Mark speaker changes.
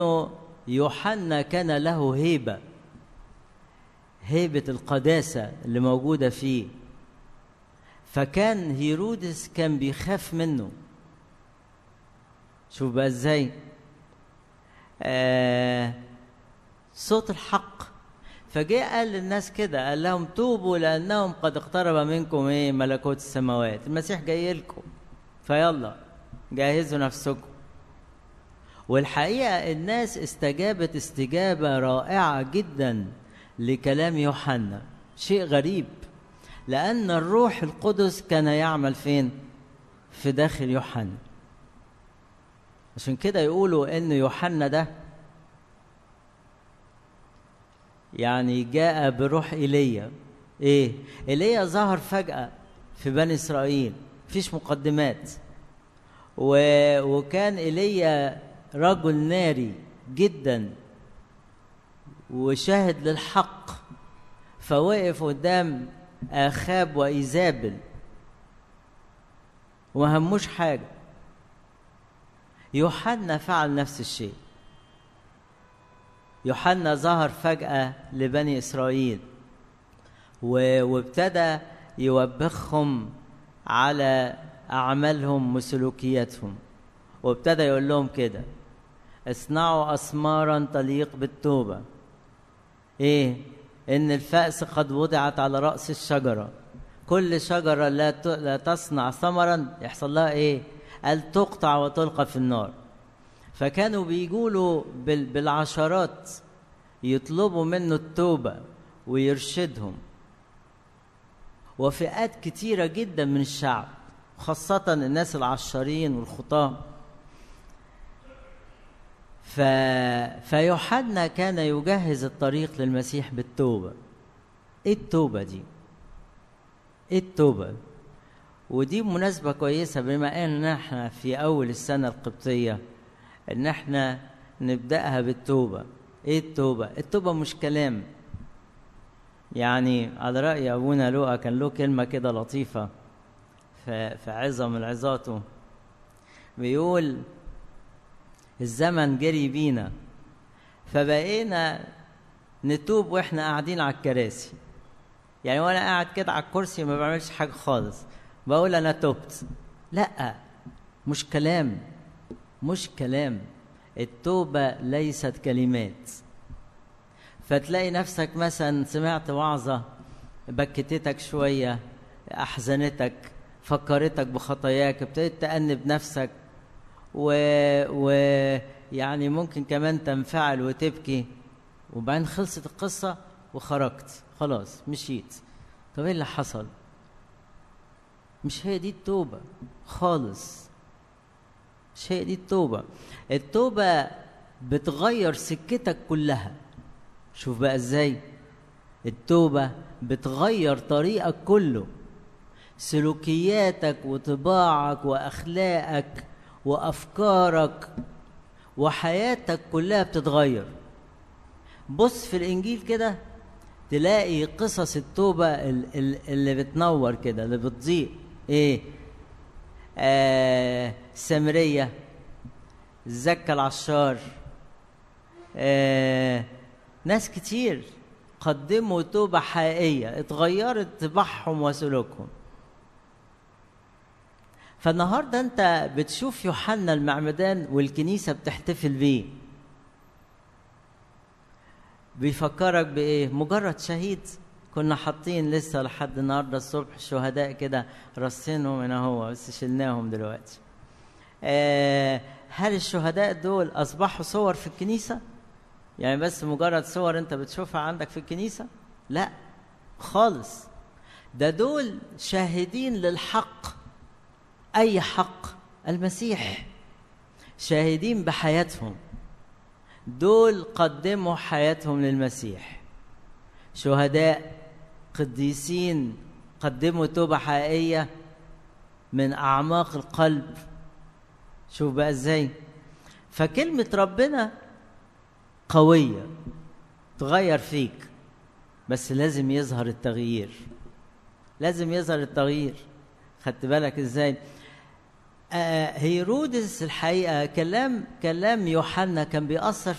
Speaker 1: يوحنا كان له هيبة هيبة القداسة اللي موجودة فيه فكان هيرودس كان بيخاف منه شوف بقى ازاي آه صوت الحق فجاء قال للناس كده قال لهم توبوا لانهم قد اقترب منكم ايه ملكوت السماوات المسيح جاي لكم فيلا جهزوا نفسكم والحقيقه الناس استجابت استجابه رائعه جدا لكلام يوحنا شيء غريب لان الروح القدس كان يعمل فين في داخل يوحنا عشان كده يقولوا ان يوحنا ده يعني جاء بروح ايليا ايه ايليا ظهر فجاه في بني اسرائيل مفيش مقدمات و... وكان ايليا رجل ناري جدا وشاهد للحق فوقف قدام اخاب وايزابل وما هموش حاجه يوحنا فعل نفس الشيء يوحنا ظهر فجأة لبني إسرائيل وابتدى يوبخهم على أعمالهم وسلوكياتهم وابتدى يقول لهم كده اصنعوا أسمارا تليق بالتوبة إيه؟ إن الفأس قد وضعت على رأس الشجرة كل شجرة لا لا تصنع ثمرا يحصل لها إيه؟ قال تقطع وتلقى في النار فكانوا بيقولوا بالعشرات يطلبوا منه التوبة ويرشدهم وفئات كتيرة جدا من الشعب خاصة الناس العشارين والخطاة ف... فيوحنا كان يجهز الطريق للمسيح بالتوبة ايه التوبة دي ايه التوبة ودي مناسبة كويسة بما ان احنا في اول السنة القبطية ان احنا نبداها بالتوبه ايه التوبه التوبه مش كلام يعني على راي ابونا لوقا كان له كلمه كده لطيفه في عظم العظاته بيقول الزمن جري بينا فبقينا نتوب واحنا قاعدين على الكراسي يعني وانا قاعد كده على الكرسي ما بعملش حاجه خالص بقول انا تبت لا مش كلام مش كلام التوبة ليست كلمات فتلاقي نفسك مثلا سمعت وعظة بكتتك شوية أحزنتك فكرتك بخطاياك ابتديت تأنب نفسك و... و يعني ممكن كمان تنفعل وتبكي وبعدين خلصت القصة وخرجت خلاص مشيت طب ايه اللي حصل مش هي دي التوبة خالص مش هي دي التوبة التوبة بتغير سكتك كلها شوف بقى ازاي التوبة بتغير طريقك كله سلوكياتك وطباعك واخلاقك وافكارك وحياتك كلها بتتغير بص في الانجيل كده تلاقي قصص التوبة اللي بتنور كده اللي بتضيء ايه آه سامرية زكى العشار آه ناس كتير قدموا توبة حقيقية اتغيرت طباعهم وسلوكهم فالنهارده انت بتشوف يوحنا المعمدان والكنيسة بتحتفل بيه بيفكرك بإيه؟ مجرد شهيد كنا حاطين لسه لحد النهارده الصبح شهداء كده رصينهم هنا هو بس شلناهم دلوقتي. آه هل الشهداء دول اصبحوا صور في الكنيسه؟ يعني بس مجرد صور انت بتشوفها عندك في الكنيسه؟ لا خالص. ده دول شاهدين للحق اي حق المسيح شاهدين بحياتهم دول قدموا حياتهم للمسيح شهداء قديسين قدموا توبة حقيقية من أعماق القلب شوف بقى ازاي فكلمة ربنا قوية تغير فيك بس لازم يظهر التغيير لازم يظهر التغيير خدت بالك ازاي آه، هيرودس الحقيقه كلام كلام يوحنا كان بيأثر